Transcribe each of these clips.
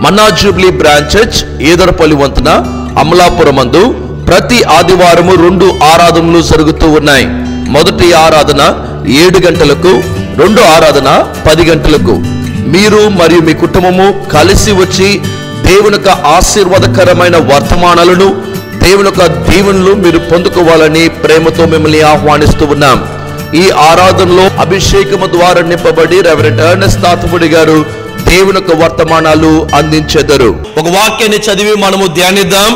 మన్నా Jubilee Branch Church Edarapalli వంతున అమలాపురం మందు ప్రతి ఆదివారము రెండు ఆరాధనలు జరుగుతూ ఉన్నాయి మొదటి ఆరాధన ఏడు గంటలకు రెండు ఆరాధన పది గంటలకు మీరు మరియు మీ కుటుంబము కలిసి వచ్చి దేవుని యొక్క ఆశీర్వాదకరమైన వర్తమానాలను దేవుని యొక్క దీవెనలు మీరు పొందుకోవాలని ప్రేమతో మిమ్మల్ని ఆహ్వానిస్తూ ఉన్నాం ఈ ఆరాధనలో అభిషేకము ద్వారా నింపబడి రెవరెంట్ ఎర్నెస్ట్ తాతపుడి గారు దేవుని యొక్క వర్తమానాలు అందించెదరు ఒక వాక్యాన్ని చదివి మనము ధ్యానిద్దాం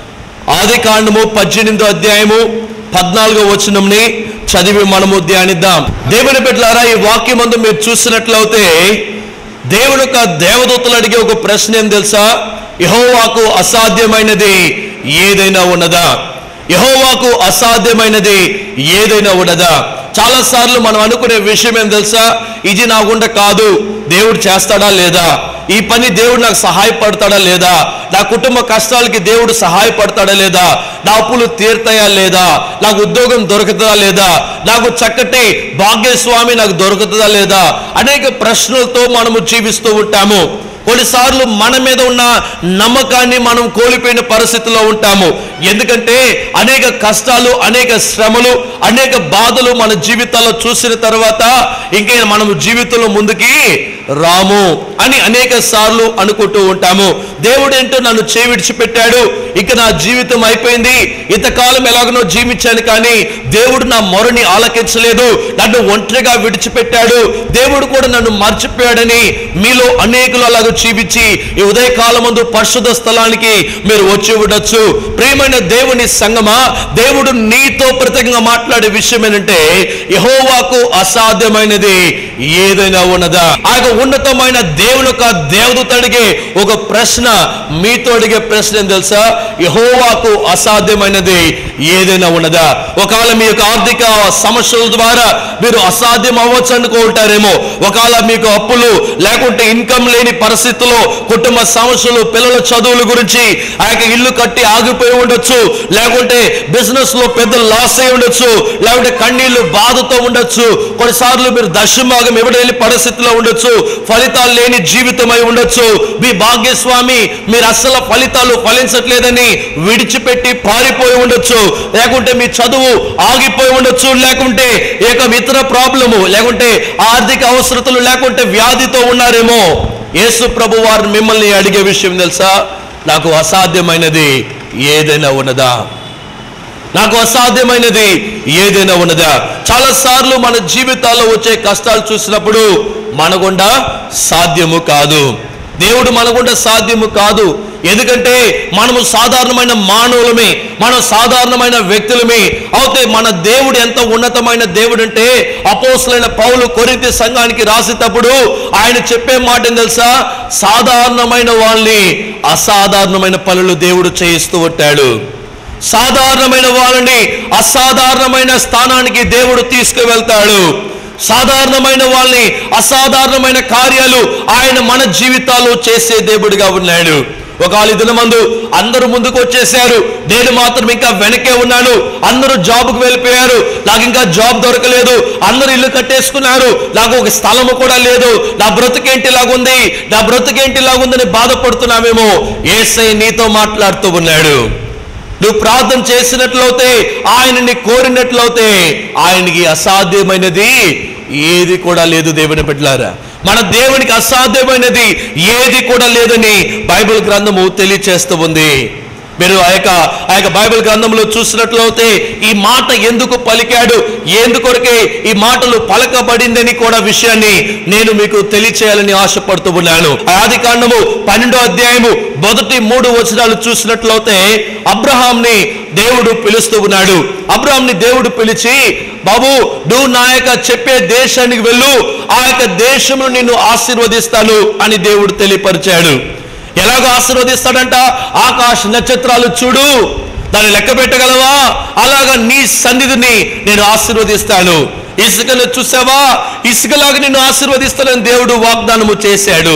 ఆది కాండము పద్దెనిమిదో అధ్యాయము పద్నాలుగో వచనంని చదివి మనము ధ్యానిద్దాం దేవుని బిడ్డలారా ఈ వాక్యం మందు మీరు చూసినట్లయితే దేవుని యొక్క దేవదూతలు అడిగే ఒక ప్రశ్న ఏం తెలుసా యహోవాకు అసాధ్యమైనది ఏదైనా ఉన్నదా యహోవాకు అసాధ్యమైనది ఏదైనా ఉన్నదా చాలా సార్లు మనం అనుకునే విషయం ఏం తెలుసా ఇది నా గుండా కాదు దేవుడు చేస్తాడా లేదా ఈ పని దేవుడు నాకు సహాయపడతాడా లేదా నా కుటుంబ కష్టాలకి దేవుడు సహాయపడతాడా లేదా నా అప్పులు తీరుతాయా లేదా నాకు ఉద్యోగం దొరుకుతుందా లేదా నాకు చక్కటి భాగ్యస్వామి నాకు దొరుకుతుందా లేదా అనేక ప్రశ్నలతో మనము జీవిస్తూ ఉంటాము కొన్నిసార్లు మన మీద ఉన్న నమ్మకాన్ని మనం కోల్పోయిన పరిస్థితిలో ఉంటాము ఎందుకంటే అనేక కష్టాలు అనేక శ్రమలు అనేక బాధలు మన జీవితాల్లో చూసిన తర్వాత ఇంకే మనం జీవితంలో ముందుకి రాము అని అనేక సార్లు అనుకుంటూ ఉంటాము దేవుడు ఏంటో నన్ను చేయి విడిచిపెట్టాడు ఇక నా జీవితం అయిపోయింది ఇంతకాలం ఎలాగనో జీవించాను కానీ దేవుడు నా మొరని ఆలకించలేదు నన్ను ఒంటరిగా విడిచిపెట్టాడు దేవుడు కూడా నన్ను మర్చిపోయాడని మీలో అనేకులు అలాగ జీవించి ఈ ఉదయకాలం ముందు పరిశుద్ధ స్థలానికి మీరు వచ్చి ఉండొచ్చు ప్రియమైన దేవుని సంగమా దేవుడు నీతో ప్రత్యేకంగా మాట్లాడే విషయం ఏంటంటే యహోవాకు అసాధ్యమైనది ఏదైనా ఉన్నదా ఆ యొక్క ఉన్నతమైన దేవుని యొక్క దేవదూత అడిగే ఒక ప్రశ్న మీతో అడిగే ప్రశ్న ఏం తెలుసా యహోవాకు అసాధ్యమైనది ఏదైనా ఉన్నదా ఒకవేళ మీ యొక్క ఆర్థిక సమస్యల ద్వారా మీరు అసాధ్యం అవ్వచ్చు అనుకుంటారేమో ఒకవేళ మీకు అప్పులు లేకుంటే ఇన్కమ్ లేని పరిస్థితుల్లో కుటుంబ సమస్యలు పిల్లల చదువుల గురించి ఆ యొక్క ఇల్లు కట్టి ఆగిపోయి ఉండొచ్చు లేకుంటే బిజినెస్ లో పెద్ద లాస్ అయి ఉండొచ్చు లేకుంటే కన్నీళ్లు బాధతో ఉండొచ్చు కొన్నిసార్లు మీరు దశభాగం ఇవ్వలేని పరిస్థితిలో ఉండొచ్చు ఫలితాలు లేని జీవితం అయి ఉండొచ్చు మీ భాగ్యస్వామి మీరు అస్సలు ఫలితాలు ఫలించట్లేదని విడిచిపెట్టి పారిపోయి ఉండొచ్చు లేకుంటే మీ చదువు ఆగిపోయి ఉండొచ్చు లేకుంటే ఏక ఇతర ప్రాబ్లము లేకుంటే ఆర్థిక అవసరతలు లేకుంటే వ్యాధితో ఉన్నారేమో యేసు ప్రభు వారు మిమ్మల్ని అడిగే విషయం తెలుసా నాకు అసాధ్యమైనది ఏదైనా ఉన్నదా నాకు అసాధ్యమైనది ఏదైనా ఉన్నదా చాలా సార్లు మన జీవితాల్లో వచ్చే కష్టాలు చూసినప్పుడు మనగుండా సాధ్యము కాదు దేవుడు మనగుండా సాధ్యము కాదు ఎందుకంటే మనము సాధారణమైన మానవులమే మనం సాధారణమైన వ్యక్తులమే అయితే మన దేవుడు ఎంత ఉన్నతమైన దేవుడు అంటే అపోసలైన పౌలు కొరింతి సంఘానికి రాసేటప్పుడు ఆయన చెప్పే మాట ఏం తెలుసా సాధారణమైన వాళ్ళని అసాధారణమైన పనులు దేవుడు చేయిస్తూ ఉంటాడు సాధారణమైన వాళ్ళని అసాధారణమైన స్థానానికి దేవుడు తీసుకువెళ్తాడు సాధారణమైన వాళ్ళని అసాధారణమైన కార్యాలు ఆయన మన జీవితాల్లో చేసే దేవుడిగా ఉన్నాడు ఒకవేళ ఈ దినమందు అందరూ ముందుకు వచ్చేసారు నేను మాత్రం ఇంకా వెనకే ఉన్నాను అందరూ జాబ్కు వెళ్ళిపోయారు నాకు ఇంకా జాబ్ దొరకలేదు అందరూ ఇల్లు కట్టేసుకున్నారు నాకు ఒక స్థలము కూడా లేదు నా బ్రతుకేంటి లాగుంది నా బ్రతుకేంటి లాగుందని బాధపడుతున్నామేమో ఏసై నీతో మాట్లాడుతూ ఉన్నాడు నువ్వు ప్రార్థన చేసినట్లయితే ఆయనని కోరినట్లయితే ఆయనకి అసాధ్యమైనది ఏది కూడా లేదు దేవుని బిడ్డలారా మన దేవునికి అసాధ్యమైనది ఏది కూడా లేదని బైబిల్ గ్రంథము తెలియచేస్తూ ఉంది మీరు ఆ యొక్క ఆ యొక్క బైబిల్ గ్రంథంలో చూసినట్లయితే ఈ మాట ఎందుకు పలికాడు ఎందుకొరకే ఈ మాటలు పలకబడిందని కూడా విషయాన్ని నేను మీకు తెలియచేయాలని ఆశపడుతూ ఉన్నాను ఆది కాండము పన్నెండో అధ్యాయము మొదటి మూడు వచనాలు చూసినట్లయితే అబ్రహాంని దేవుడు పిలుస్తూ ఉన్నాడు అబ్రహాంని దేవుడు పిలిచి బాబు నువ్వు నా యొక్క చెప్పే దేశానికి వెళ్ళు ఆ యొక్క దేశము నిన్ను ఆశీర్వదిస్తాను అని దేవుడు తెలియపరిచాడు ఎలాగో ఆశీర్వదిస్తాడంట ఆకాశ నక్షత్రాలు చూడు దాన్ని లెక్క పెట్టగలవా అలాగా నీ సన్నిధిని నేను ఆశీర్వదిస్తాను ఇసుకను చూసావా ఇసుకలాగా నిన్ను ఆశీర్వదిస్తానని దేవుడు వాగ్దానము చేశాడు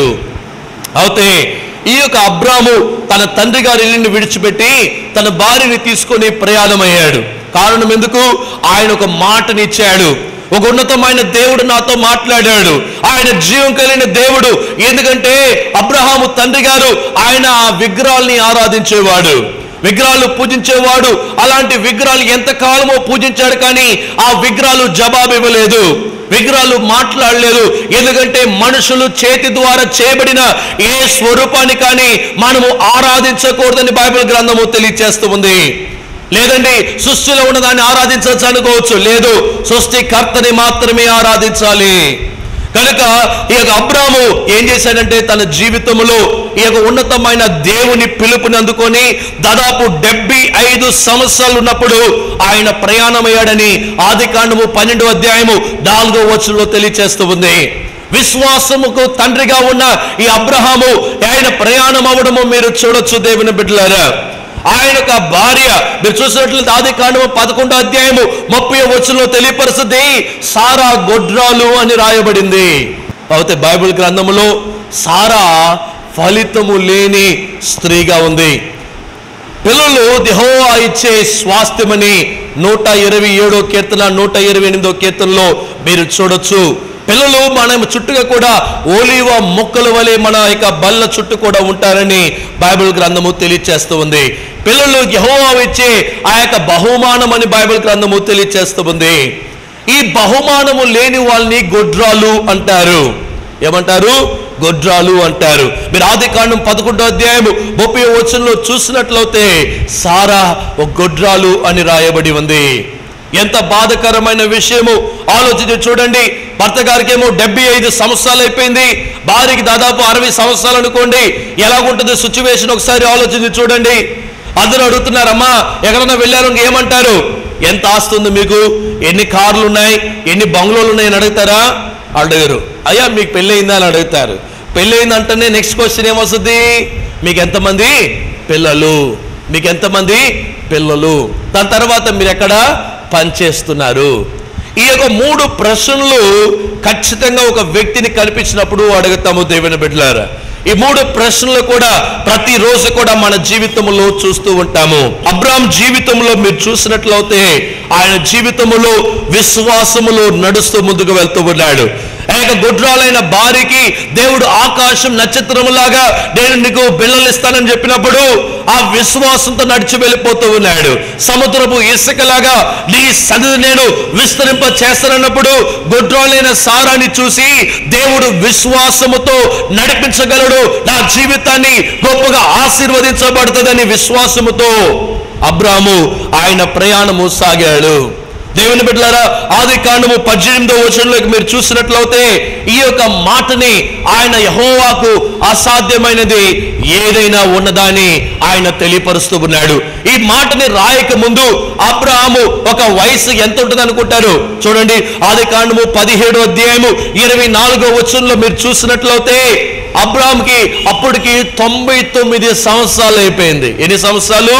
అయితే ఈ యొక్క అబ్రాము తన తండ్రి గారి ఇల్లుని విడిచిపెట్టి తన భార్యని తీసుకొని ప్రయాణమయ్యాడు కారణం ఎందుకు ఆయన ఒక మాటనిచ్చాడు ఒక ఉన్నతమైన దేవుడు నాతో మాట్లాడాడు ఆయన జీవం కలిగిన దేవుడు ఎందుకంటే అబ్రహాము తండ్రి గారు ఆయన ఆ విగ్రహాల్ని ఆరాధించేవాడు విగ్రహాలు పూజించేవాడు అలాంటి విగ్రహాలు ఎంతకాలమో పూజించాడు కానీ ఆ విగ్రహాలు జవాబు ఇవ్వలేదు విగ్రహాలు మాట్లాడలేదు ఎందుకంటే మనుషులు చేతి ద్వారా చేయబడిన ఏ స్వరూపాన్ని కానీ మనము ఆరాధించకూడదని బైబిల్ గ్రంథము తెలియచేస్తూ ఉంది లేదండి సృష్టిలో ఉన్న దాన్ని ఆరాధించవచ్చు అనుకోవచ్చు లేదు సృష్టికర్తని మాత్రమే ఆరాధించాలి కనుక ఈ యొక్క అబ్రాము ఏం చేశాడంటే తన జీవితంలో ఈ యొక్క ఉన్నతమైన దేవుని పిలుపుని అందుకొని దాదాపు డెబ్బై ఐదు సంవత్సరాలు ఉన్నప్పుడు ఆయన ప్రయాణమయ్యాడని ఆది కాండము పన్నెండు అధ్యాయము నాలుగో వచనంలో తెలియచేస్తూ ఉంది విశ్వాసముకు తండ్రిగా ఉన్న ఈ అబ్రహాము ఆయన ప్రయాణం అవ్వడము మీరు చూడొచ్చు దేవుని బిడ్డలారా ఆయన యొక్క భార్య మీరు చూసినట్లయితే ఆది కాండము పదకొండో అధ్యాయము ముప్పై వచ్చులో తెలియపరుస్తుంది సారా గొడ్రాలు అని రాయబడింది అయితే బైబిల్ గ్రంథములో సారా ఫలితము లేని స్త్రీగా ఉంది పిల్లలు దిహోవా ఇచ్చే స్వాస్థ్యమని నూట ఇరవై ఏడో కీర్తన నూట ఇరవై ఎనిమిదో కీర్తనలో మీరు చూడొచ్చు పిల్లలు మనం చుట్టుగా కూడా ఓలివ మొక్కల వలె మన యొక్క బల్ల చుట్టూ కూడా ఉంటారని బైబిల్ గ్రంథము తెలియచేస్తూ ఉంది పిల్లలు యహోవా ఇచ్చే ఆ యొక్క బహుమానం అని బైబిల్ గ్రంథము తెలియచేస్తూ ఉంది ఈ బహుమానము లేని వాళ్ళని గొడ్రాలు అంటారు ఏమంటారు గొడ్రాలు అంటారు మీరు ఆది కాండం పదకొండో అధ్యాయము ముప్పై వచనంలో చూసినట్లయితే సారా ఒక గొడ్రాలు అని రాయబడి ఉంది ఎంత బాధకరమైన విషయము ఆలోచించి చూడండి భర్త గారికి ఏమో డెబ్బై ఐదు సంవత్సరాలు అయిపోయింది భార్యకి దాదాపు అరవై సంవత్సరాలు అనుకోండి ఎలాగుంటుంది సిచ్యువేషన్ ఒకసారి ఆలోచించి చూడండి అందరూ అడుగుతున్నారమ్మా ఎక్కడన్నా వెళ్ళారు ఏమంటారు ఎంత ఆస్తుంది మీకు ఎన్ని కార్లు ఉన్నాయి ఎన్ని బంగ్లోలు ఉన్నాయని అడుగుతారా అడగరు అయ్యా మీకు పెళ్ళయిందా అని అడుగుతారు పెళ్ళయిందంటేనే నెక్స్ట్ క్వశ్చన్ ఏమొస్తుంది మీకు ఎంతమంది పిల్లలు మీకు ఎంతమంది పిల్లలు దాని తర్వాత మీరు ఎక్కడ పనిచేస్తున్నారు ఈ యొక్క మూడు ప్రశ్నలు ఖచ్చితంగా ఒక వ్యక్తిని కనిపించినప్పుడు అడుగుతాము దేవుని బిడ్డలారా ఈ మూడు ప్రశ్నలు కూడా ప్రతిరోజు కూడా మన జీవితంలో చూస్తూ ఉంటాము అబ్రామ్ జీవితంలో మీరు చూసినట్లయితే ఆయన జీవితంలో విశ్వాసములో నడుస్తూ ముందుకు వెళ్తూ ఉన్నాడు ఆ యొక్క గుడ్రాలైన భార్యకి దేవుడు ఆకాశం నక్షత్రములాగా నేను నీకు పిల్లలు ఇస్తానని చెప్పినప్పుడు ఆ విశ్వాసంతో నడిచి వెళ్ళిపోతూ ఉన్నాడు సముద్రపు ఇసుకలాగా నీ సన్నిధి నేను విస్తరింప చేస్తానన్నప్పుడు గుడ్రాలైన సారాన్ని చూసి దేవుడు విశ్వాసముతో నడిపించగలడు నా జీవితాన్ని గొప్పగా ఆశీర్వదించబడుతుందని విశ్వాసముతో అబ్రాము ఆయన ప్రయాణము సాగాడు దేవుని బిడ్డలారా ఆది కాండము పద్దెనిమిదో వచనంలోకి మీరు చూసినట్లయితే ఈ యొక్క మాటని ఆయన యహోవాకు అసాధ్యమైనది ఏదైనా ఉన్నదాని ఆయన తెలియపరుస్తూ ఉన్నాడు ఈ మాటని రాయక ముందు అబ్రహాము ఒక వయసు ఎంత ఉంటుంది అనుకుంటారు చూడండి ఆది కాండము పదిహేడు అధ్యాయము ఇరవై నాలుగో వచనంలో మీరు చూసినట్లయితే అబ్రాహాంకి అప్పటికి తొంభై తొమ్మిది సంవత్సరాలు అయిపోయింది ఎన్ని సంవత్సరాలు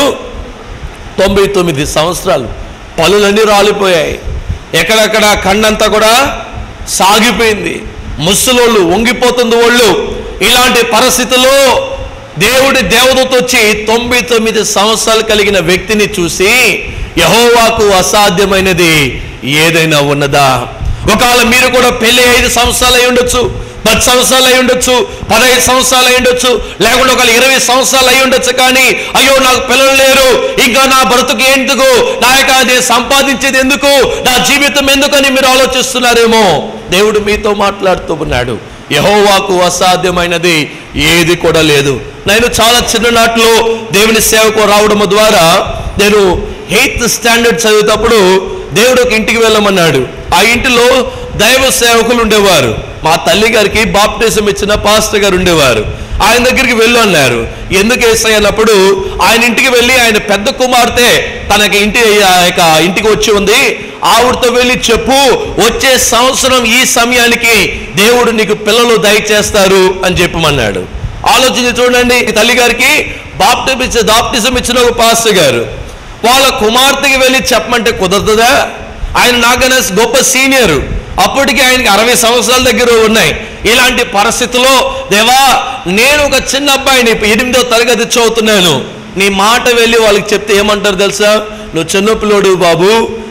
తొంభై తొమ్మిది సంవత్సరాలు పనులన్నీ రాలిపోయాయి ఎక్కడెక్కడ కండంతా కూడా సాగిపోయింది ముసలోళ్ళు వంగిపోతుంది ఒళ్ళు ఇలాంటి పరిస్థితుల్లో దేవుడి దేవదూత వచ్చి తొంభై తొమ్మిది సంవత్సరాలు కలిగిన వ్యక్తిని చూసి యహోవాకు అసాధ్యమైనది ఏదైనా ఉన్నదా ఒకవేళ మీరు కూడా పెళ్లి ఐదు సంవత్సరాలు అయి ఉండొచ్చు పది సంవత్సరాలు అయి ఉండొచ్చు పదహైదు సంవత్సరాలు అయి ఉండొచ్చు లేకుండా ఒక ఇరవై సంవత్సరాలు అయి ఉండొచ్చు కానీ అయ్యో నాకు పిల్లలు లేరు ఇంకా నా బ్రతుకు ఎందుకు నా యొక్క అది సంపాదించేది ఎందుకు నా జీవితం ఎందుకని మీరు ఆలోచిస్తున్నారేమో దేవుడు మీతో మాట్లాడుతూ ఉన్నాడు యహోవాకు అసాధ్యమైనది ఏది కూడా లేదు నేను చాలా చిన్ననాటిలో దేవుని సేవకు రావడం ద్వారా నేను ఎయిత్ స్టాండర్డ్ చదివేటప్పుడు దేవుడు ఒక ఇంటికి వెళ్ళమన్నాడు ఆ ఇంటిలో దైవ సేవకులు ఉండేవారు మా తల్లి గారికి బాప్టిజం ఇచ్చిన పాస్టర్ గారు ఉండేవారు ఆయన దగ్గరికి వెళ్ళు అన్నారు ఎందుకు వేసాయి అన్నప్పుడు ఆయన ఇంటికి వెళ్ళి ఆయన పెద్ద కుమార్తె తనకి ఇంటి ఆ యొక్క ఇంటికి వచ్చి ఉంది ఆవిడతో వెళ్ళి చెప్పు వచ్చే సంవత్సరం ఈ సమయానికి దేవుడు నీకు పిల్లలు దయచేస్తారు అని చెప్పమన్నాడు ఆలోచించి చూడండి ఈ తల్లి గారికి బాప్టిజం ఇచ్చే బాప్టిజం ఇచ్చిన ఒక పాస్టర్ గారు వాళ్ళ కుమార్తెకి వెళ్ళి చెప్పమంటే కుదరదుదా ఆయన నాకన్నా గొప్ప సీనియర్ అప్పటికి ఆయనకి అరవై సంవత్సరాల దగ్గర ఉన్నాయి ఇలాంటి పరిస్థితిలో దేవా నేను ఒక చిన్న అబ్బాయిని ఎనిమిదో తరగతి చదువుతున్నాను నీ మాట వెళ్ళి వాళ్ళకి చెప్తే ఏమంటారు తెలుసా నువ్వు చిన్న పిల్లోడు బాబు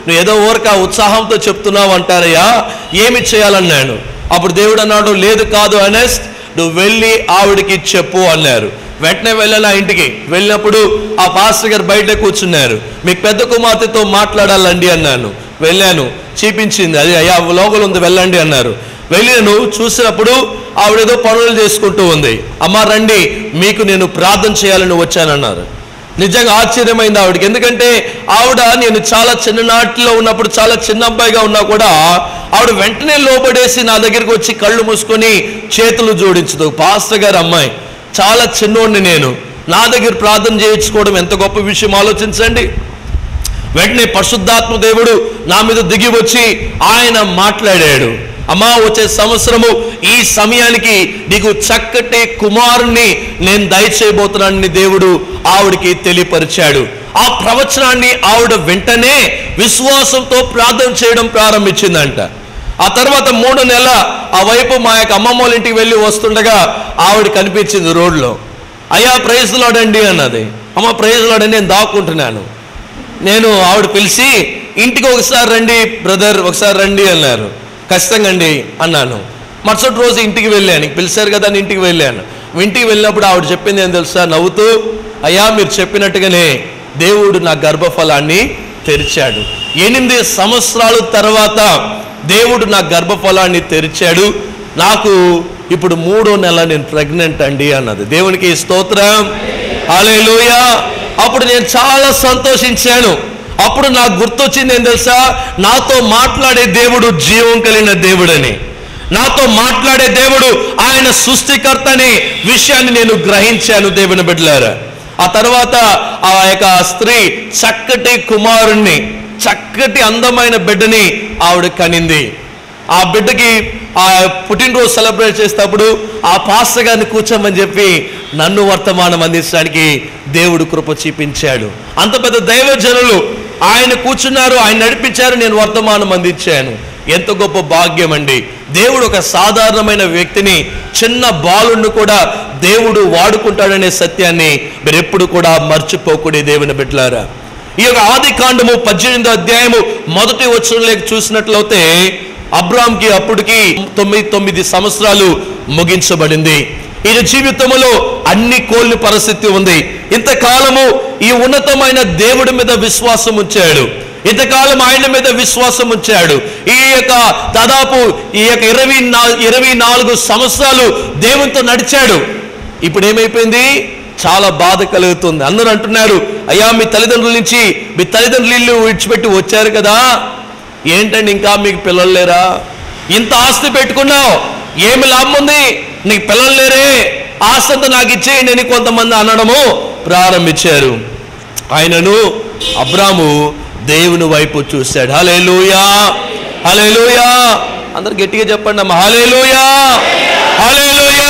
నువ్వు ఏదో ఊరక ఉత్సాహంతో చెప్తున్నావు అంటారయ్యా ఏమి చేయాలన్నాను అప్పుడు దేవుడు అన్నాడు లేదు కాదు అనెస్ట్ నువ్వు వెళ్ళి ఆవిడకి చెప్పు అన్నారు వెంటనే వెళ్ళాను ఆ ఇంటికి వెళ్ళినప్పుడు ఆ పాస్టర్ గారు బయట కూర్చున్నారు మీకు పెద్ద కుమార్తెతో మాట్లాడాలండి అన్నాను వెళ్ళాను చూపించింది అది అయ్యా లోపల ఉంది వెళ్ళండి అన్నారు వెళ్ళాను చూసినప్పుడు ఆవిడేదో పనులు చేసుకుంటూ ఉంది అమ్మ రండి మీకు నేను ప్రార్థన చేయాలని వచ్చానన్నారు నిజంగా ఆశ్చర్యమైంది ఆవిడకి ఎందుకంటే ఆవిడ నేను చాలా చిన్ననాటిలో ఉన్నప్పుడు చాలా చిన్న అబ్బాయిగా ఉన్నా కూడా ఆవిడ వెంటనే లోపడేసి నా దగ్గరికి వచ్చి కళ్ళు మూసుకొని చేతులు జోడించదు పాస్టర్ గారు అమ్మాయి చాలా చిన్నోడిని నేను నా దగ్గర ప్రార్థన చేయించుకోవడం ఎంత గొప్ప విషయం ఆలోచించండి వెంటనే పరిశుద్ధాత్మ దేవుడు నా మీద దిగి వచ్చి ఆయన మాట్లాడాడు అమ్మా వచ్చే సంవత్సరము ఈ సమయానికి నీకు చక్కటి కుమారుణ్ణి నేను దయచేయబోతున్నానని దేవుడు ఆవిడికి తెలియపరిచాడు ఆ ప్రవచనాన్ని ఆవిడ వెంటనే విశ్వాసంతో ప్రార్థన చేయడం ప్రారంభించిందంట ఆ తర్వాత మూడు నెలల ఆ వైపు మా యొక్క అమ్మమ్మ వాళ్ళ ఇంటికి వెళ్ళి వస్తుండగా ఆవిడ కనిపించింది రోడ్లో అయ్యా ప్రైజ్ లాడండి అన్నది అమ్మ ప్రైజ్ లాడని నేను దాక్కుంటున్నాను నేను ఆవిడ పిలిచి ఇంటికి ఒకసారి రండి బ్రదర్ ఒకసారి రండి అన్నారు ఖచ్చితంగా అండి అన్నాను మరుసటి రోజు ఇంటికి వెళ్ళాను ఇంక పిలిచారు కదా అని ఇంటికి వెళ్ళాను ఇంటికి వెళ్ళినప్పుడు ఆవిడ చెప్పింది ఏం తెలుసా నవ్వుతూ అయ్యా మీరు చెప్పినట్టుగానే దేవుడు నా గర్భఫలాన్ని తెరిచాడు ఎనిమిది సంవత్సరాల తర్వాత దేవుడు నా గర్భఫలాన్ని తెరిచాడు నాకు ఇప్పుడు మూడో నెల నేను ప్రెగ్నెంట్ అండి అన్నది దేవునికి స్తోత్రం హల్లెలూయ అప్పుడు నేను చాలా సంతోషించాను అప్పుడు నాకు గుర్తొచ్చింది ఏం తెలుసా నాతో మాట్లాడే దేవుడు జీవం కలిగిన దేవుడని నాతో మాట్లాడే దేవుడు ఆయన సృష్టికర్త అనే విషయాన్ని నేను గ్రహించాను దేవుని బిడ్డలారా ఆ తర్వాత ఆ యొక్క స్త్రీ చక్కటి కుమారుణ్ణి చక్కటి అందమైన బిడ్డని ఆవిడ కనింది ఆ బిడ్డకి ఆ పుట్టినరోజు సెలబ్రేట్ చేసేటప్పుడు ఆ పాస్టర్ గారిని కూర్చోమని చెప్పి నన్ను వర్తమానం అందించడానికి దేవుడు కృప చూపించాడు అంత పెద్ద దైవజనులు ఆయన కూర్చున్నారు ఆయన నడిపించారు నేను వర్తమానం అందించాను ఎంత గొప్ప భాగ్యం అండి దేవుడు ఒక సాధారణమైన వ్యక్తిని చిన్న బాలుని కూడా దేవుడు వాడుకుంటాడనే సత్యాన్ని మీరు ఎప్పుడు కూడా మర్చిపోకూడే దేవుని బిడ్డలారా ఈ యొక్క ఆది కాండము పద్దెనిమిదో అధ్యాయము మొదటి వచనంలోకి చూసినట్లయితే అబ్రామ్కి అప్పటికి తొమ్మిది తొమ్మిది సంవత్సరాలు ముగించబడింది ఈయన జీవితంలో అన్ని కోల్ని పరిస్థితి ఉంది ఇంతకాలము ఈ ఉన్నతమైన దేవుడి మీద విశ్వాసం ఉంచాడు ఇంతకాలం ఆయన మీద విశ్వాసం ఉంచాడు ఈ యొక్క దాదాపు ఈ యొక్క ఇరవై నాలుగు ఇరవై నాలుగు సంవత్సరాలు దేవునితో నడిచాడు ఇప్పుడు ఏమైపోయింది చాలా బాధ కలుగుతుంది అందరూ అంటున్నారు అయ్యా మీ తల్లిదండ్రుల నుంచి మీ తల్లిదండ్రులు ఇల్లు విడిచిపెట్టి వచ్చారు కదా ఏంటండి ఇంకా మీకు పిల్లలు లేరా ఇంత ఆస్తి పెట్టుకున్నావు ఏమి లాభం ఉంది నీకు పిల్లలు లేరే ఆస్తి అంతా నాకు ఇచ్చేయండి అని కొంతమంది అనడము ప్రారంభించారు ఆయనను అబ్రాము దేవుని వైపు చూశాడు హలేలుయా హలేలుయా అందరు గట్టిగా చెప్పండి అమ్మ హలేలుయా హలేలుయా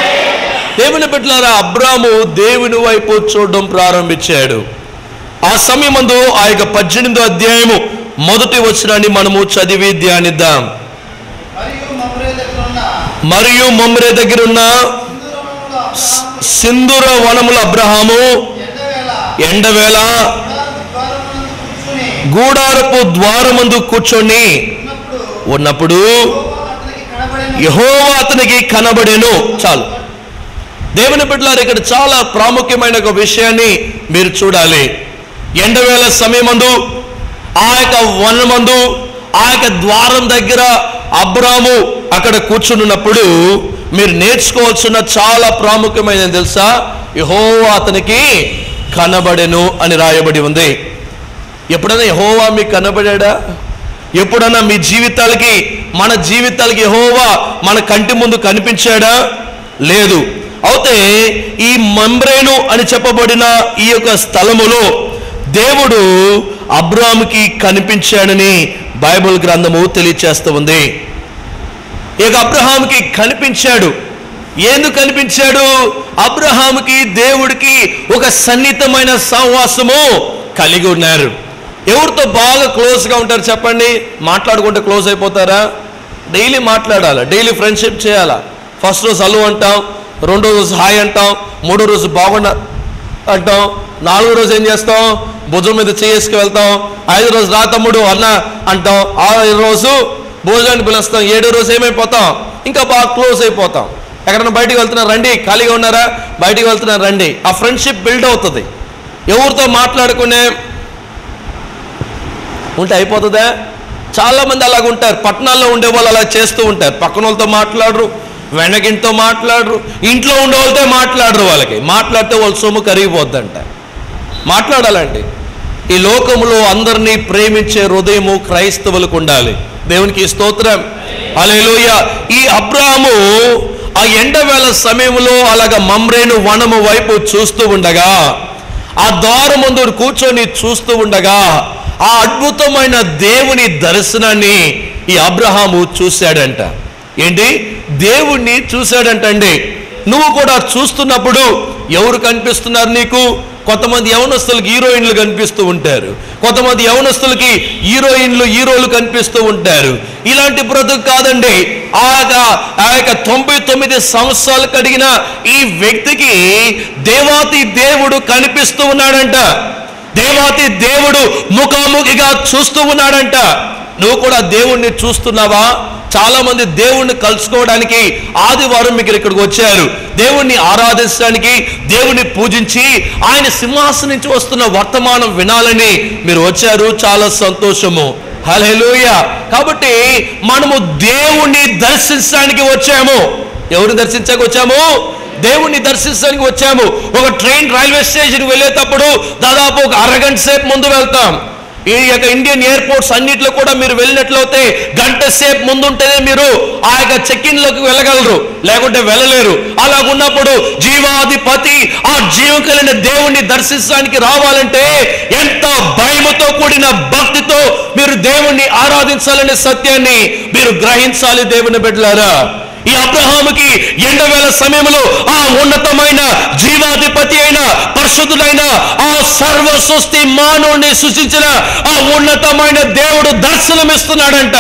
దేవుని బిడ్డలారా అబ్రాము దేవుని వైపు చూడడం ప్రారంభించాడు ఆ సమయమందు ఆ యొక్క పద్దెనిమిదో అధ్యాయము మొదటి వచనాన్ని మనము చదివి ధ్యానిద్దాం మరియు మమ్రే దగ్గర ఉన్న మరియు మమ్రే దగ్గర ఉన్న సింధూరములో అబ్రహాము సింధూర వనముల అబ్రహాము ఎండవేళ ఎండవేళ గుడారపు ద్వారమునందు కూర్చుని గూడారపు ద్వారమందు కూర్చొని ఉన్నప్పుడు ఉన్నప్పుడు యెహోవా అతనికి కనబడెను. యహోవా అతనికి కనబడేను చాలు దేవుని బిడ్డలారు ఇక్కడ చాలా ప్రాముఖ్యమైన ఒక విషయాన్ని మీరు చూడాలి ఎండవేళ సమయమందు ఆ యొక్క వనమందు ఆ యొక్క ద్వారం దగ్గర అబ్రాము అక్కడ కూర్చున్నప్పుడు మీరు నేర్చుకోవాల్సిన చాలా ప్రాముఖ్యమైనది తెలుసా యహోవా అతనికి కనబడెను అని రాయబడి ఉంది ఎప్పుడైనా యహోవా మీకు కనబడాడా ఎప్పుడన్నా మీ జీవితాలకి మన జీవితాలకి యహోవా మన కంటి ముందు కనిపించాడా లేదు అయితే ఈ మంబ్రేను అని చెప్పబడిన ఈ యొక్క స్థలములో దేవుడు అబ్రాముకి కనిపించాడని బైబిల్ గ్రంథము తెలియచేస్తూ ఉంది ఇక అబ్రహాంకి కనిపించాడు ఎందుకు కనిపించాడు అబ్రహాంకి దేవుడికి ఒక సన్నిహితమైన సహవాసము కలిగి ఉన్నారు ఎవరితో బాగా క్లోజ్గా ఉంటారు చెప్పండి మాట్లాడుకుంటే క్లోజ్ అయిపోతారా డైలీ మాట్లాడాలి డైలీ ఫ్రెండ్షిప్ చేయాలా ఫస్ట్ రోజు అల్లు అంటాం రెండో రోజు హాయ్ అంటాం మూడో రోజు బాగున్నా అంటాం నాలుగో రోజు ఏం చేస్తాం భుజం మీద చేసుకు వెళ్తాం ఐదో రోజు రా తమ్ముడు అన్న అంటాం ఆరో రోజు భోజనాన్ని పిలుస్తాం ఏడో రోజు ఏమైపోతాం ఇంకా బాగా క్లోజ్ అయిపోతాం ఎక్కడైనా బయటికి వెళ్తున్నారు రండి ఖాళీగా ఉన్నారా బయటికి వెళ్తున్నారు రండి ఆ ఫ్రెండ్షిప్ బిల్డ్ అవుతుంది ఎవరితో మాట్లాడుకునే ఉంటే అయిపోతుందా చాలా మంది అలాగ ఉంటారు పట్టణాల్లో ఉండే వాళ్ళు అలా చేస్తూ ఉంటారు పక్కన వాళ్ళతో మాట్లాడరు వెనకింటితో మాట్లాడరు ఇంట్లో ఉండే వాళ్ళతో మాట్లాడరు వాళ్ళకి మాట్లాడితే వాళ్ళ సొమ్ము కరిగిపోద్దంట మాట్లాడాలండి ఈ లోకములో అందరినీ ప్రేమించే హృదయము క్రైస్తవులకు ఉండాలి దేవునికి స్తోత్రం అలేలోయ ఈ అబ్రాహము ఆ ఎండవేళ సమయంలో అలాగ మమ్రేను వనము వైపు చూస్తూ ఉండగా ఆ ద్వారం ముందు కూర్చొని చూస్తూ ఉండగా ఆ అద్భుతమైన దేవుని దర్శనాన్ని ఈ అబ్రహాము చూశాడంట ఏంటి దేవుణ్ణి చూశాడంటండి నువ్వు కూడా చూస్తున్నప్పుడు ఎవరు కనిపిస్తున్నారు నీకు కొంతమంది యవనస్తులకి హీరోయిన్లు కనిపిస్తూ ఉంటారు కొంతమంది యవనస్తులకి హీరోయిన్లు హీరోలు కనిపిస్తూ ఉంటారు ఇలాంటి బ్రతుకు కాదండి ఆ యొక్క- ఆ యొక్క తొంభై తొమ్మిది సంవత్సరాలు కడిగిన ఈ వ్యక్తికి దేవాతి దేవుడు కనిపిస్తూ ఉన్నాడంట దేవాతి దేవుడు ముఖాముఖిగా చూస్తూ ఉన్నాడంట నువ్వు కూడా దేవుణ్ణి చూస్తున్నావా చాలా మంది దేవుణ్ణి కలుసుకోవడానికి ఆదివారం మీకు ఇక్కడికి వచ్చారు దేవుణ్ణి ఆరాధించడానికి దేవుణ్ణి పూజించి ఆయన సింహాసనం నుంచి వస్తున్న వర్తమానం వినాలని మీరు వచ్చారు చాలా సంతోషము హల్లెలూయా కాబట్టి మనము దేవుణ్ణి దర్శించడానికి వచ్చాము ఎవరిని దర్శించడానికి వచ్చాము దేవుణ్ణి దర్శించడానికి వచ్చాము ఒక ట్రైన్ రైల్వే స్టేషన్కి వెళ్ళేటప్పుడు దాదాపు ఒక అరగంట సేపు ముందు వెళ్తాం ఈ యొక్క ఇండియన్ ఎయిర్పోర్ట్స్ అన్నిట్లో కూడా మీరు వెళ్ళినట్లయితే గంట సేపు ముందుంటేనే మీరు ఆ యొక్క చెక్ లోకి వెళ్ళగలరు లేకుంటే వెళ్ళలేరు అలాగున్నప్పుడు జీవాధిపతి ఆ జీవం కలిగిన దేవుణ్ణి దర్శించడానికి రావాలంటే ఎంత భయముతో కూడిన భక్తితో మీరు దేవుణ్ణి ఆరాధించాలనే సత్యాన్ని మీరు గ్రహించాలి దేవుని బిడ్డలారా ఈ అబ్రహాముకి ఎండవేళ సమయంలో ఆ ఉన్నతమైన జీవాధిపతి అయిన పరిశుద్ధుడైన ఆ సర్వ సృష్టి మానవుడిని సృష్టించిన ఆ ఉన్నతమైన దేవుడు దర్శనమిస్తున్నాడంట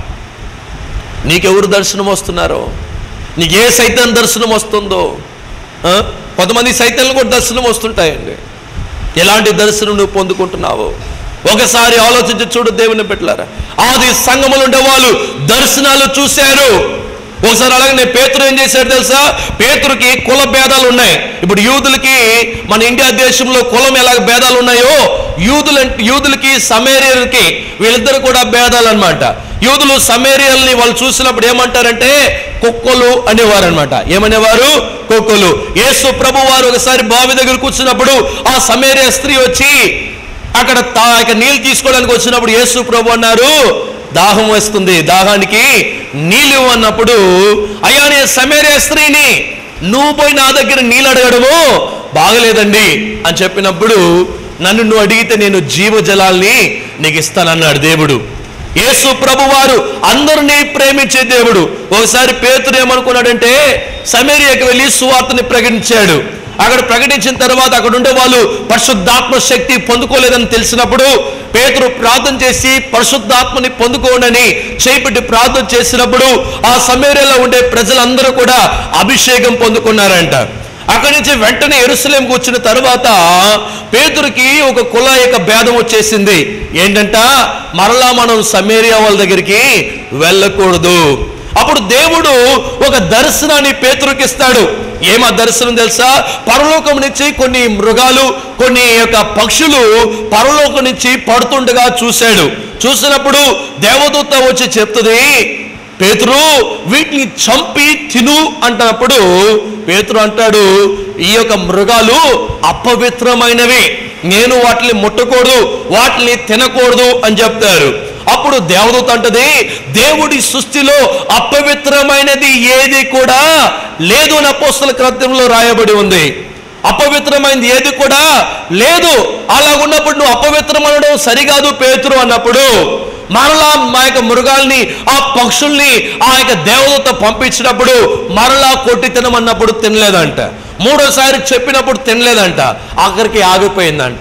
నీకెవరు దర్శనం వస్తున్నారో నీకు ఏ సైతం దర్శనం వస్తుందో ఆ? కొంతమంది సైతాలు కూడా దర్శనం వస్తుంటాయండి ఎలాంటి దర్శనం నువ్వు పొందుకుంటున్నావు ఒకసారి ఆలోచించి చూడు దేవుని పెట్టారా ఆది సంఘములు ఉండే వాళ్ళు దర్శనాలు చూశారు ఒకసారి అలాగే నేను పేతురు ఏం చేశాడు తెలుసా పేతురుకి కుల భేదాలు ఉన్నాయి ఇప్పుడు యూదులకి మన ఇండియా దేశంలో కులం ఎలాగ భేదాలు ఉన్నాయో యూదుల యూదులకి సమేరియలకి వీళ్ళిద్దరు కూడా భేదాలు అన్నమాట యూదులు సమేరియల్ని వాళ్ళు చూసినప్పుడు ఏమంటారంటే కుక్కలు అనేవారు అనమాట ఏమనేవారు కుక్కలు యేసు ప్రభు వారు ఒకసారి బావి దగ్గర కూర్చున్నప్పుడు ఆ సమేరియ స్త్రీ వచ్చి అక్కడ తా ఇక నీళ్ళు తీసుకోవడానికి వచ్చినప్పుడు యేసు ప్రభు అన్నారు దాహం వస్తుంది దాహానికి నీళ్ళు ఇవ్వు" అన్నప్పుడు అయ్యా నేను సమేరియ స్త్రీని నువ్వు పోయి నా దగ్గర నీళ్ళు అడగడము బాగలేదండి అని చెప్పినప్పుడు నన్ను నువ్వు అడిగితే నేను జీవజలాల్ని నీకు ఇస్తానన్నాడు దేవుడు యేసు ప్రభు వారు అందరినీ ప్రేమించే దేవుడు ఒకసారి పేతురు ఏమనుకున్నాడంటే సమేరియాకి వెళ్ళి సువార్తని ప్రకటించాడు అక్కడ ప్రకటించిన తర్వాత అక్కడ ఉండే వాళ్ళు పరిశుద్ధాత్మ శక్తి పొందుకోలేదని తెలిసినప్పుడు పేతురు ప్రార్థన చేసి పరిశుద్ధాత్మని పొందుకోనని చేపెట్టి ప్రార్థన చేసినప్పుడు ఆ సమేరియాలో ఉండే ప్రజలందరూ కూడా అభిషేకం పొందుకున్నారంట అక్కడి నుంచి వెంటనే ఎరుసలేం కూర్చున్న తర్వాత పేతురికి ఒక కుల యొక్క భేదం వచ్చేసింది ఏంటంట మరలా మనం సమేరియా వాళ్ళ దగ్గరికి వెళ్ళకూడదు అప్పుడు దేవుడు ఒక దర్శనాన్ని పేతురికి ఇస్తాడు ఏమా దర్శనం తెలుసా పరలోకం నుంచి కొన్ని మృగాలు కొన్ని యొక్క పక్షులు పరలోకం నుంచి పడుతుండగా చూశాడు చూసినప్పుడు దేవదూత వచ్చి చెప్తుంది పేతురు వీటిని చంపి తిను అంటున్నప్పుడు పేతురు అంటాడు ఈ యొక్క మృగాలు అపవిత్రమైనవి నేను వాటిని ముట్టకూడదు వాటిని తినకూడదు అని చెప్తారు అప్పుడు దేవదూత అంటది దేవుడి సృష్టిలో అపవిత్రమైనది ఏది కూడా లేదు అని అపోస్తల గ్రంథంలో రాయబడి ఉంది అపవిత్రమైనది ఏది కూడా లేదు అలా ఉన్నప్పుడు నువ్వు అపవిత్రమనడం సరికాదు పేతురు అన్నప్పుడు మరలా మా యొక్క మృగాల్ని ఆ పక్షుల్ని ఆ యొక్క దేవదూత పంపించినప్పుడు మరలా కొట్టి తినమన్నప్పుడు తినలేదంట మూడోసారి చెప్పినప్పుడు తినలేదంట ఆఖరికి ఆగిపోయిందంట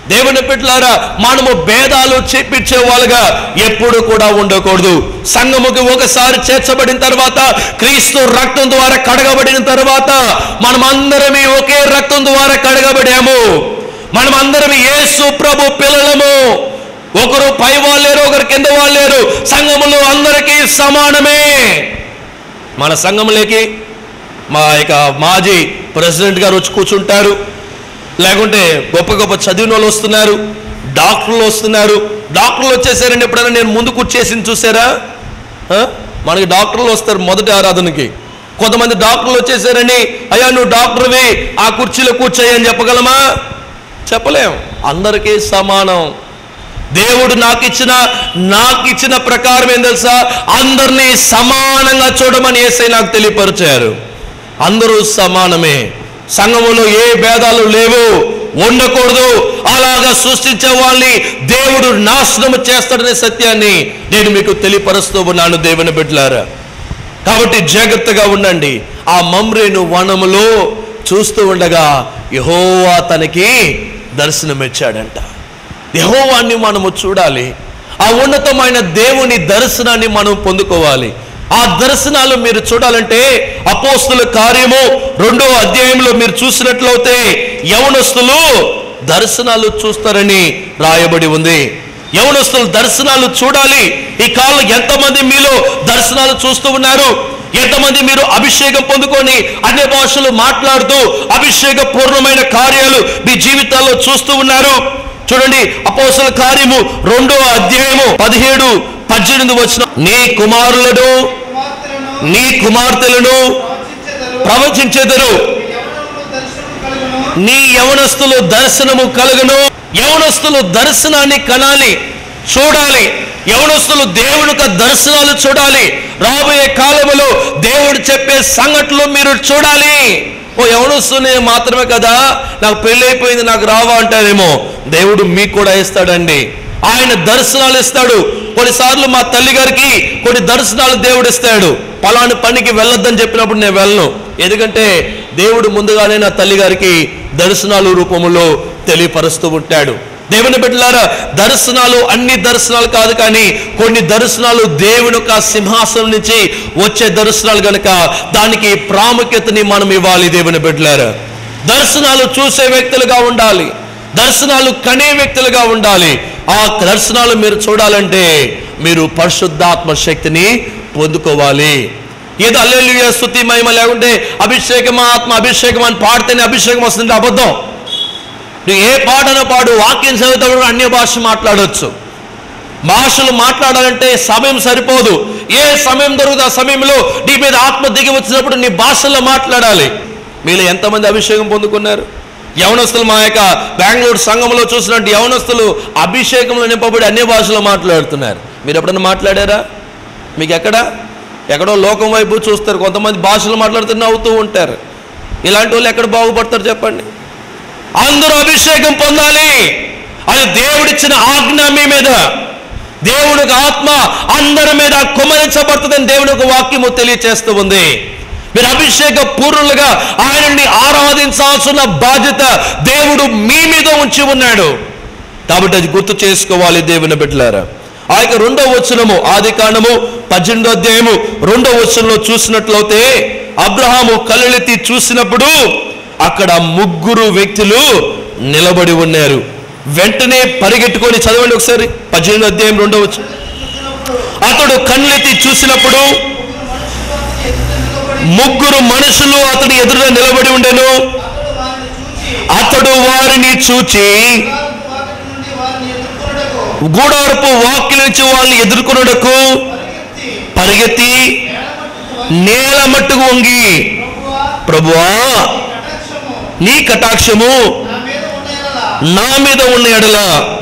దేవుని బిడ్డలారా మనము భేదాలు చేపించే వాళ్ళుగా ఎప్పుడు కూడా ఉండకూడదు సంఘముకి ఒకసారి చేర్చబడిన తర్వాత క్రీస్తు రక్తం ద్వారా కడగబడిన తర్వాత మనమందరం ఈ ఒకే రక్తం ద్వారా కడగబడాము మనమందరం యేసు ప్రభు పిల్లలము ఒకరు పై వాళ్ళు లేరు ఒకరు కింద వాళ్ళు లేరు సంఘములో అందరికీ సమానమే మన సంఘంలోకి మా యొక్క మాజీ ప్రెసిడెంట్ గారు వచ్చి కూర్చుంటారు లేకుంటే గొప్ప గొప్ప చదివిన వాళ్ళు వస్తున్నారు డాక్టర్లు వస్తున్నారు డాక్టర్లు వచ్చేసారండి ఎప్పుడైనా నేను ముందు కూర్చేసింది చూసారా ఆ? మనకి డాక్టర్లు వస్తారు మొదటి ఆరాధనకి కొంతమంది డాక్టర్లు వచ్చేసారని అయ్యా నువ్వు డాక్టర్వి ఆ కుర్చీలో కూర్చోయని చెప్పగలమా చెప్పలేం అందరికీ సమానం దేవుడు నాకు ఇచ్చిన నాకు ఇచ్చిన ప్రకారం ఏం తెలుసా అందరినీ సమానంగా చూడమని ఏసై నాకు తెలియపరిచారు అందరూ సమానమే సంఘములో ఏ భేదాలు లేవు ఉండకూడదు అలాగా సృష్టించే వాళ్ళని దేవుడు నాశనము చేస్తాడనే సత్యాన్ని నేను మీకు తెలియపరుస్తూ ఉన్నాను దేవుని బిడ్డలారా కాబట్టి జాగ్రత్తగా ఉండండి ఆ మమ్రేను వనములో చూస్తూ ఉండగా యహోవా తనకి దర్శనమిచ్చాడంట యహోవాన్ని మనము చూడాలి ఆ ఉన్నతమైన దేవుని దర్శనాన్ని మనం పొందుకోవాలి ఆ దర్శనాలు మీరు చూడాలంటే అపోస్తుల కార్యము రెండో అధ్యాయంలో మీరు చూసినట్లయితే యవనస్తులు దర్శనాలు చూస్తారని రాయబడి ఉంది యవనస్తులు దర్శనాలు చూడాలి ఈ కాలంలో ఎంతమంది మీలో దర్శనాలు చూస్తూ ఉన్నారు ఎంతమంది మీరు అభిషేకం పొందుకొని అన్ని భాషలు మాట్లాడుతూ అభిషేక పూర్ణమైన కార్యాలు మీ జీవితాల్లో చూస్తూ ఉన్నారు చూడండి అపోసల కార్యము రెండో అధ్యాయము పదిహేడు పద్దెనిమిది వచ్చిన నీ కుమారులను కుమార్తెలను నీ కుమార్తెలను ప్రవచించెదరు. ప్రవచించెదరు మీ యవనములు దర్శనము కలుగును. నీ యవనస్తులు దర్శనము కలుగును యవనస్తులు దర్శనాన్ని కనాలి చూడాలి యవనస్తులు దేవుని యొక్క దర్శనాలు చూడాలి రాబోయే కాలములో దేవుడు చెప్పే సంఘటనలు మీరు చూడాలి ఓ యవనస్తుని మాత్రమే కదా నాకు పెళ్ళి అయిపోయింది నాకు రావా అంటారేమో దేవుడు మీకు కూడా ఇస్తాడండి ఆయన దర్శనాలు ఇస్తాడు కొన్నిసార్లు మా తల్లి గారికి కొన్ని దర్శనాలు దేవుడు ఇస్తాడు పలాని పనికి వెళ్ళొద్దని చెప్పినప్పుడు నేను వెళ్ళను ఎందుకంటే దేవుడు ముందుగానే నా తల్లి గారికి దర్శనాలు రూపంలో తెలియపరుస్తూ ఉంటాడు దేవుని బిడ్డలారా దర్శనాలు అన్ని దర్శనాలు కాదు కానీ కొన్ని దర్శనాలు దేవుని యొక్క సింహాసనం నుంచి వచ్చే దర్శనాలు గనుక దానికి ప్రాముఖ్యతని మనం ఇవ్వాలి దేవుని బిడ్డలారా దర్శనాలు చూసే వ్యక్తులుగా ఉండాలి దర్శనాలు కనే వ్యక్తులుగా ఉండాలి ఆ దర్శనాలు మీరు చూడాలంటే మీరు పరిశుద్ధాత్మ శక్తిని పొందుకోవాలి ఏదో అల్లెలు స్థుతి మహిమ లేకుంటే అభిషేకం ఆత్మ అభిషేకం అని పాడితేనే అభిషేకం వస్తుంది అబద్ధం నువ్వు ఏ పాటనో పాడు వాక్యం చదువుతాడు అన్య భాష మాట్లాడవచ్చు భాషలు మాట్లాడాలంటే సమయం సరిపోదు ఏ సమయం దొరుకుతుంది ఆ సమయంలో నీ మీద ఆత్మ దిగి వచ్చినప్పుడు నీ భాషల్లో మాట్లాడాలి మీలో ఎంతమంది అభిషేకం పొందుకున్నారు యవనస్తులు మా యొక్క బెంగళూరు సంఘంలో చూసినట్టు యవనస్తులు అభిషేకంలో నింపబడి అన్య భాషలో మాట్లాడుతున్నారు మీరు ఎప్పుడన్నా మాట్లాడారా మీకు ఎక్కడ ఎక్కడో లోకం వైపు చూస్తారు కొంతమంది భాషలు మాట్లాడుతూ నవ్వుతూ ఉంటారు ఇలాంటి వాళ్ళు ఎక్కడ బాగుపడతారు చెప్పండి అందరూ అభిషేకం పొందాలి అది దేవుడిచ్చిన ఆజ్ఞ మీ మీద దేవుడి యొక్క ఆత్మ అందరి మీద కుమరించబడుతుందని దేవుని యొక్క వాక్యము తెలియచేస్తూ ఉంది మీరు అభిషేక పూర్ణులుగా ఆయనని ఆరాధించాల్సిన బాధ్యత దేవుడు మీ మీద ఉంచి ఉన్నాడు కాబట్టి అది గుర్తు చేసుకోవాలి దేవుని బిడ్డలారా ఆ యొక్క రెండో వచనము ఆది కాండము పద్దెనిమిదో అధ్యాయము రెండో వచనంలో చూసినట్లయితే అబ్రహాము కళ్ళెత్తి చూసినప్పుడు అక్కడ ముగ్గురు వ్యక్తులు నిలబడి ఉన్నారు వెంటనే పరిగెట్టుకొని చదవండి ఒకసారి పద్దెనిమిదో అధ్యాయం రెండో వచనం అతడు కళ్ళెత్తి చూసినప్పుడు ముగ్గురు మనుషులు అతడి ఎదుట నిలబడి ఉండెను అతడు వారిని చూచి అతడు వారిని చూచి గుడారపు వాకిలి నుంచి వారిని ఎదుర్కొనుటకు గూడారపు వాక్య నుంచి వాళ్ళని ఎదుర్కొనుటకు పరిగెత్తి పరిగెత్తి నేల మట్టుకు వంగి, నేల మట్టుకు వంగి ప్రభువా, ప్రభువా కటాక్షము నీ కటాక్షము నా మీద ఉన్న ఎడల నా మీద ఉన్న ఎడల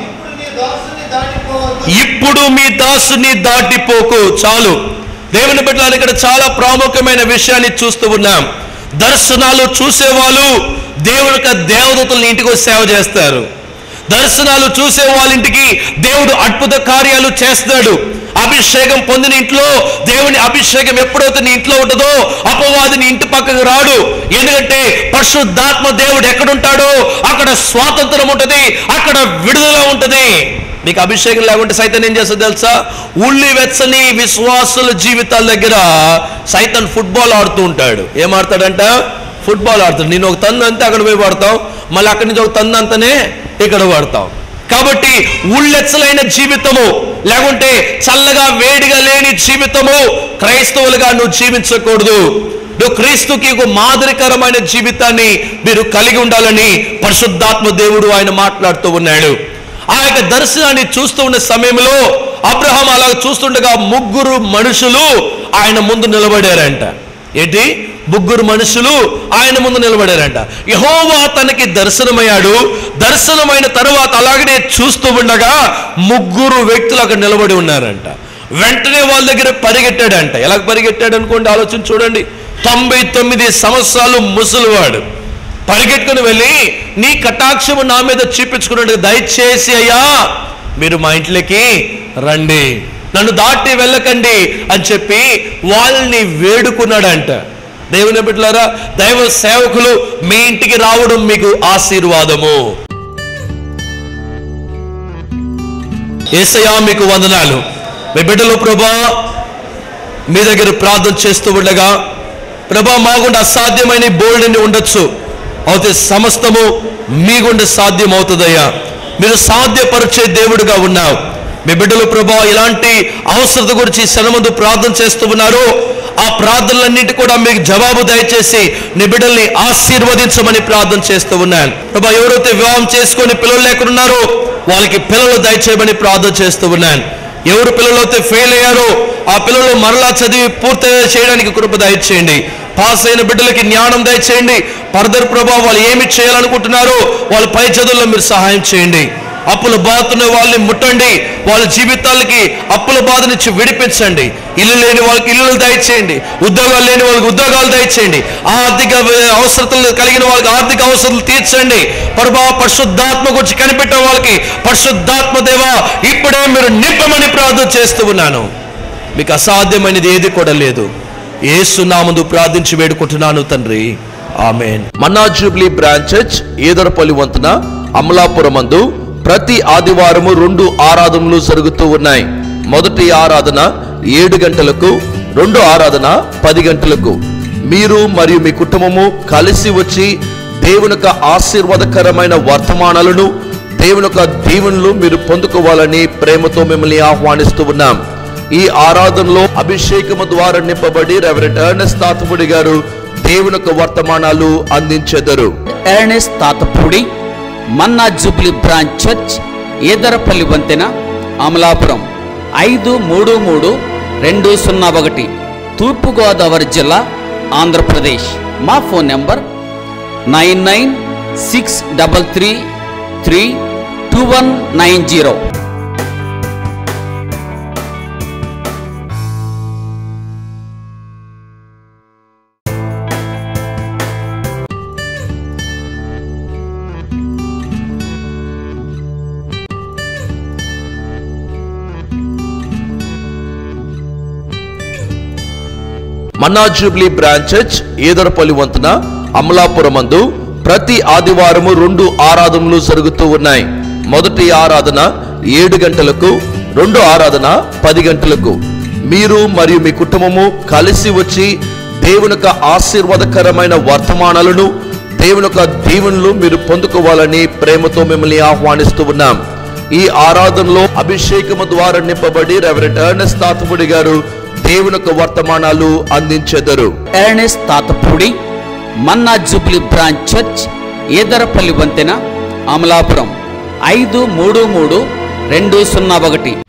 ఇప్పుడు నీ దాసుని దాటిపోవద్దు ఇప్పుడు మీ దాసుని దాటిపోకు చాలు దేవుని బిడ్డలారా ఇక్కడ చాలా ప్రాముఖ్యమైన విషయాన్ని చూస్తూ ఉన్నాం దర్శనాలు చూసేవాళ్ళు దేవుని యొక్క దేవదూతలు ఇంటికి వచ్చి సేవ చేస్తారు దర్శనాలు చూసే వాళ్ళ ఇంటికి దేవుడు అద్భుత కార్యాలు చేస్తాడు అభిషేకం పొందిన ఇంట్లో దేవుని అభిషేకం ఎప్పుడైతే నీ ఇంట్లో ఉంటుందో అపవాది నీ ఇంటి పక్కకు రాడు ఎందుకంటే పరిశుద్ధాత్మ దేవుడు ఎక్కడుంటాడో అక్కడ స్వాతంత్రం ఉంటుంది అక్కడ విడుదల ఉంటుంది నీకు అభిషేకం లేకుంటే సైతం ఏం చేస్తుంది తెలుసా ఉల్లి వెచ్చని విశ్వాసుల జీవితాల దగ్గర సైతం ఫుట్బాల్ ఆడుతూ ఉంటాడు ఏం ఆడతాడంట ఫుట్బాల్ ఆడుతాడు నేను ఒక తన్ను అంతే అక్కడ పోయి పడతాం మళ్ళీ అక్కడి నుంచి ఒక తన్ను అంతనే ఇక్కడ పడతాం కాబట్టి ఉల్లెచ్చలైన జీవితము లేకుంటే చల్లగా వేడిగా లేని జీవితము క్రైస్తవులుగా నువ్వు జీవించకూడదు నువ్వు క్రీస్తుకి ఒక మాదిరికరమైన జీవితాన్ని మీరు కలిగి ఉండాలని పరిశుద్ధాత్మ దేవుడు ఆయన మాట్లాడుతూ ఉన్నాడు ఆ యొక్క దర్శనాన్ని చూస్తూ ఉన్న సమయంలో అబ్రహాం అలా చూస్తుండగా ముగ్గురు మనుషులు ఆయన ముందు నిలబడారంట ఏంటి ముగ్గురు మనుషులు ఆయన ముందు నిలబడారంట యహోవా తనకి దర్శనమయ్యాడు దర్శనమైన తరువాత అలాగనే చూస్తూ ఉండగా ముగ్గురు వ్యక్తులు అక్కడ నిలబడి ఉన్నారంట వెంటనే వాళ్ళ దగ్గర పరిగెట్టాడంట ఎలా పరిగెట్టాడు అనుకోండి ఆలోచన చూడండి తొంభై తొమ్మిది సంవత్సరాలు ముసలివాడు పరిగెట్టుకుని వెళ్ళి నీ కటాక్షము నా మీద చూపించుకున్నాడు దయచేసి అయ్యా మీరు మా ఇంట్లోకి రండి నన్ను దాటి వెళ్ళకండి అని చెప్పి వాళ్ళని వేడుకున్నాడంట దేవుని బిడ్డలారా దైవ సేవకులు మీ ఇంటికి రావడం మీకు ఆశీర్వాదము ఏసయా మీకు వందనాలు మీ బిడ్డలు ప్రభా మీ దగ్గర ప్రార్థన చేస్తూ ఉండగా ప్రభా మాగుండా అసాధ్యమైన బోల్డ్ని ఉండొచ్చు అయితే సమస్తము మీ గుండా సాధ్యం అవుతుందయ్యా మీరు సాధ్యపరిచే దేవుడిగా ఉన్నావు మీ బిడ్డలు ప్రభా ఇలాంటి అవసరత గురించి శనమందు ప్రార్థన చేస్తూ ఉన్నారు ఆ ప్రార్థనలన్నింటి కూడా మీకు జవాబు దయచేసి నీ బిడ్డల్ని ఆశీర్వదించమని ప్రార్థన చేస్తూ ఉన్నాను ప్రభా ఎవరైతే వివాహం చేసుకొని పిల్లలు లేకున్నారో వాళ్ళకి పిల్లలు దయచేయమని ప్రార్థన చేస్తూ ఉన్నాను ఎవరు పిల్లలైతే ఫెయిల్ అయ్యారో ఆ పిల్లలు మరలా చదివి పూర్తి చేయడానికి కృప దయచేయండి పాస్ అయిన బిడ్డలకి జ్ఞానం దయచేయండి ఫర్దర్ ప్రభావ వాళ్ళు ఏమి చేయాలనుకుంటున్నారో వాళ్ళ పై చదువుల్లో మీరు సహాయం చేయండి అప్పుల బాధతున్న వాళ్ళని ముట్టండి వాళ్ళ జీవితాలకి అప్పుల బాధ నుంచి విడిపించండి ఇల్లు లేని వాళ్ళకి ఇల్లు దయచేయండి ఉద్యోగాలు లేని వాళ్ళకి ఉద్యోగాలు దయచేయండి ఆర్థిక అవసరతలు కలిగిన వాళ్ళకి ఆర్థిక అవసరాలు తీర్చండి ప్రభా పరిశుద్ధాత్మ గురించి కనిపెట్టే వాళ్ళకి పరిశుద్ధాత్మ దేవా ఇప్పుడే మీరు నింపమని ప్రార్థన చేస్తూ ఉన్నాను మీకు అసాధ్యమైనది ఏది కూడా లేదు ఏసునామందు ప్రార్థించి వేడుకుంటున్నాను తండ్రి amen Manna Jubilee Branch Church Edarapalli వంతున అమలాపురమందు ప్రతి ఆదివారము రెండు ఆరాధనలు జరుగుతూ ఉన్నాయి మొదటి ఆరాధన ఏడు గంటలకు రెండు ఆరాధన పది గంటలకు మీరు మరియు మీ కుటుంబము కలిసి వచ్చి దేవుని యొక్క ఆశీర్వాదకరమైన వర్తమానాలను దేవుని యొక్క దీవెనలు మీరు పొందుకోవాలని ప్రేమతో మిమ్మల్ని ఆహ్వానిస్తూ ఉన్నాం ఈ ఆరాధనలో అభిషేకము ద్వారా నింపబడి రెవరెంట్ ఎర్నెస్ట్ తాతపుడి గారు దేవుని యొక్క వర్తమానాలు అందించెదరు Ernest Tatapudi Manna Jubilee Branch Church Edarapalli వంతెన అమలాపురం ఐదు మూడు మూడు రెండు సున్నా ఒకటి తూర్పుగోదావరి జిల్లా ఆంధ్రప్రదేశ్ మా phone number nine nine six double three three two one nine zero మన్నా జూబ్లీ బ్రాంచ్ చర్చ్ ఈదరపల్లి వంతున అమలాపురమందు ప్రతి ఆదివారము రెండు ఆరాధనలు జరుగుతూ ఉన్నాయి మొదటి ఆరాధన ఏడు గంటలకు రెండు ఆరాధన పది గంటలకు మీరు మరియు మీ కుటుంబము కలిసి వచ్చి దేవుని యొక్క ఆశీర్వాదకరమైన వర్తమానాలను దేవుని యొక్క దీవెనలు మీరు పొందుకోవాలని ప్రేమతో మిమ్మల్ని ఆహ్వానిస్తూ ఉన్నాం ఈ ఆరాధనలో అభిషేకము ద్వారా నింపబడి రెవరెంట్ ఎర్నెస్ట్ తాతపుడి గారు దేవుని యొక్క వర్తమానాలు అందించెదరు Ernest Tatapudi Manna Jubilee Branch Church Edarapalli వంతెన అమలాపురం ఐదు మూడు మూడు రెండు సున్నా ఒకటి